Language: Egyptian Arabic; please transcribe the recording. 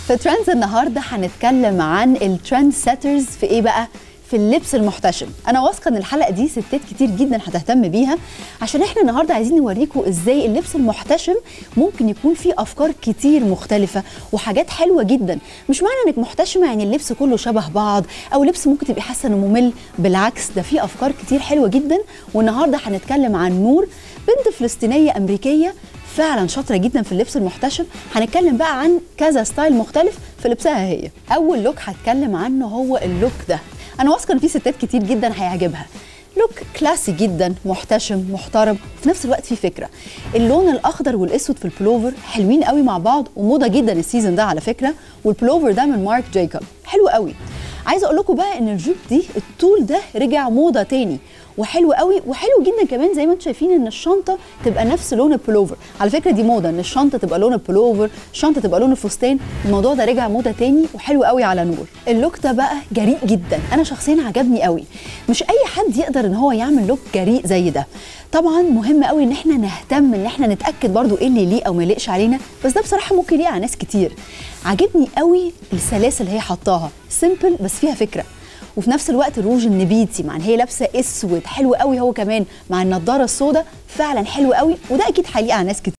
في ترندز النهارده هنتكلم عن الترند سيترز في ايه بقى؟ في اللبس المحتشم انا واثقه ان الحلقه دي ستات كتير جدا هتهتم بيها عشان احنا النهارده عايزين نوريكم ازاي اللبس المحتشم ممكن يكون فيه افكار كتير مختلفه وحاجات حلوه جدا مش معنى انك محتشمه يعني اللبس كله شبه بعض او لبس ممكن تبقي حاسه انه ممل بالعكس ده فيه افكار كتير حلوه جدا والنهارده هنتكلم عن نور بنت فلسطينيه امريكيه فعلا شاطره جدا في اللبس المحتشم هنتكلم بقى عن كذا ستايل مختلف في لبسها هي اول لوك هتكلم عنه هو اللوك ده انا واثقه ان في ستات كتير جدا هيعجبها لوك كلاسي جدا محتشم محترم في نفس الوقت فيه فكره اللون الاخضر والاسود في البلوفر حلوين قوي مع بعض وموضه جدا السيزون ده على فكره والبلوفر ده من مارك جايكوب حلو قوي عايزه اقول لكم بقى ان الجيب دي الطول ده رجع موضه تاني وحلو قوي وحلو جدا كمان زي ما انتم شايفين ان الشنطه تبقى نفس لون البلوفر على فكره دي موضه ان الشنطه تبقى لون البلوفر الشنطه تبقى لون الفستان الموضوع ده رجع موضه تاني وحلو قوي على نور اللوك ده بقى جريء جدا انا شخصيا عجبني قوي مش اي حد يقدر ان هو يعمل لوك جريء زي ده طبعا مهم قوي ان احنا نهتم ان احنا نتاكد برضو ايه اللي يليق او ما يليقش علينا بس ده بصراحه ممكن يليق على ناس كتير عجبني قوي السلاسل اللي هي حطاها سيمبل بس فيها فكره وفي نفس الوقت الروج النبيتي مع ان هي لابسه اسود حلو قوي هو كمان مع النضاره السوداء فعلا حلو قوي وده اكيد هيليق على ناس كتير